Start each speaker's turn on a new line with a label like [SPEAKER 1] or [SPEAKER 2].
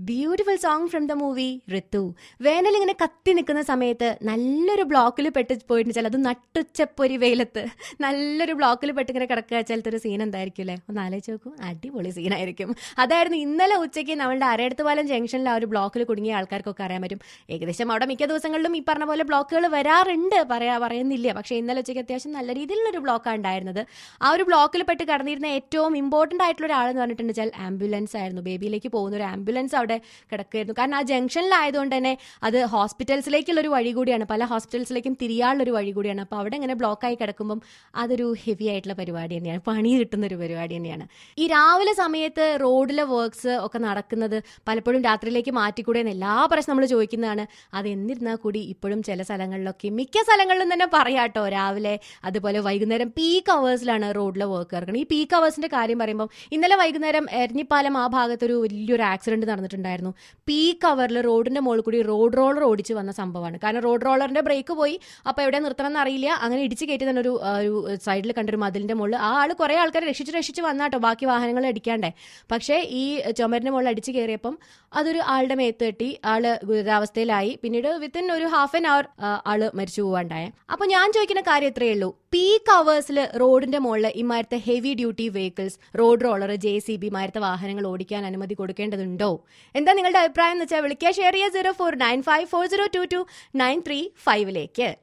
[SPEAKER 1] beautiful song from the movie Rithu വേനൽ ഇങ്ങനെ കത്തി നിൽക്കുന്ന സമയത്ത് നല്ലൊരു ബ്ലോക്കിൽ പെട്ട് പോയിട്ട് വെച്ചാൽ അത് നട്ടുച്ചപ്പൊരി വെയിലത്ത് നല്ലൊരു ബ്ലോക്കിൽ പെട്ട് ഇങ്ങനെ കിടക്കുക വെച്ചാലത്തെ ഒരു സീൻ എന്തായിരിക്കും അല്ലേ ഒന്ന് ആലോചിച്ച് നോക്കൂ അടിപൊളി സീനായിരിക്കും അതായിരുന്നു ഇന്നലെ ഉച്ചയ്ക്ക് നമ്മളുടെ അരയടുത്തുപാലം ജംഗ്ഷനിൽ ആ ഒരു ബ്ലോക്കിൽ കുടുങ്ങിയ ആൾക്കാർക്കൊക്കെ അറിയാൻ പറ്റും ഏകദേശം അവിടെ മിക്ക ദിവസങ്ങളിലും ഈ പറഞ്ഞ പോലെ ബ്ലോക്കുകൾ വരാറുണ്ട് പറയാ പറയുന്നില്ല പക്ഷേ ഇന്നലെ ഉച്ചയ്ക്ക് അത്യാവശ്യം നല്ല രീതിയിലുള്ളൊരു ബ്ലോക്കാണ് ഉണ്ടായിരുന്നത് ആ ഒരു ബ്ലോക്കിൽ പെട്ട് കടന്നിരുന്ന ഏറ്റവും ഇമ്പോർട്ടൻ്റ് ആയിട്ടുള്ള ഒരാളെന്ന് പറഞ്ഞിട്ടുണ്ട് വെച്ചാൽ ആംബുലൻസ് ആയിരുന്നു ബേബിയിലേക്ക് പോകുന്ന ഒരു ആംബുലൻസ് അവിടെ കിടക്കുകയായിരുന്നു കാരണം ആ ജംഗ്ഷനിലായതുകൊണ്ട് തന്നെ അത് ഹോസ്പിറ്റൽസിലേക്കുള്ള ഒരു വഴി കൂടിയാണ് പല ഹോസ്പിറ്റൽസിലേക്കും തിരിയാനുള്ള ഒരു വഴി കൂടിയാണ് അപ്പോൾ അവിടെ ഇങ്ങനെ ബ്ലോക്കായി കിടക്കുമ്പം അതൊരു ഹെവി ആയിട്ടുള്ള പരിപാടി തന്നെയാണ് പണി കിട്ടുന്ന ഒരു പരിപാടി തന്നെയാണ് ഈ രാവിലെ സമയത്ത് റോഡിലെ വർക്ക്സ് ഒക്കെ നടക്കുന്നത് പലപ്പോഴും രാത്രിയിലേക്ക് മാറ്റിക്കൂടെ എന്ന് എല്ലാ പ്രശ്നം നമ്മൾ ചോദിക്കുന്നതാണ് അത് എന്നിരുന്നാൽ കൂടി ഇപ്പോഴും ചില സ്ഥലങ്ങളിലൊക്കെ മിക്ക സ്ഥലങ്ങളിലും തന്നെ പറയാട്ടോ രാവിലെ അതുപോലെ വൈകുന്നേരം പീക്ക് അവേഴ്സിലാണ് റോഡിലെ വർക്ക് ഇറങ്ങുന്നത് ഈ പീക്ക് അവേഴ്സിന്റെ കാര്യം പറയുമ്പോൾ ഇന്നലെ വൈകുന്നേരം എരഞ്ഞിപ്പാലം ആ ഭാഗത്തൊരു വലിയൊരു ആക്സിഡന്റ് നടന്നിട്ടുണ്ടായിരുന്നു പീക്ക് അവറിൽ റോഡിന്റെ മുകളിൽ കൂടി റോഡ് റോളർ ഓടിച്ച് വന്ന സംഭവമാണ് കാരണം റോഡ് റോളറിന്റെ ബ്രേക്ക് പോയി അപ്പോൾ എവിടെ നിർത്തണമെന്ന് അറിയില്ല അങ്ങനെ ഇടിച്ച് കയറ്റി തന്നെ ഒരു ആ, ഒരു സൈഡിൽ കണ്ടൊരു മതിലിന്റെ മുകളിൽ ആ ആൾ കുറേ ആൾക്കാരെ രക്ഷിച്ച് രക്ഷിച്ച് വന്നാട്ടോ ബാക്കി വാഹനങ്ങൾ അടിക്കാണ്ടേ പക്ഷേ ഈ ചുമരിന്റെ മുകളിൽ അടിച്ച് കയറിയപ്പം അതൊരു ആളുടെ മേത്ത് തട്ടി ആള് ഗുരുതരാവസ്ഥയിലായി പിന്നീട് വിത്തിൻ ഒരു ഹാഫ് ആൻ അവർ ആള് മരിച്ചു പോവാണ്ടായ അപ്പൊ ഞാൻ ചോദിക്കുന്ന കാര്യം ഇത്രയേ ഉള്ളൂ പീക്ക് അവേഴ്സിൽ റോഡിന്റെ മുകളിൽ ഇമാരത്തെ heavy duty vehicles road roller J C B മാരത്തെ വാഹനങ്ങൾ ഓടിക്കാൻ അനുമതി കൊടുക്കേണ്ടതുണ്ടോ എന്താ നിങ്ങളുടെ അഭിപ്രായം എന്ന് വെച്ചാൽ വിളിക്കുക ഷെയർ ചെയ്യുക zero four nine five four zero two two nine three ഫൈവിലേക്ക്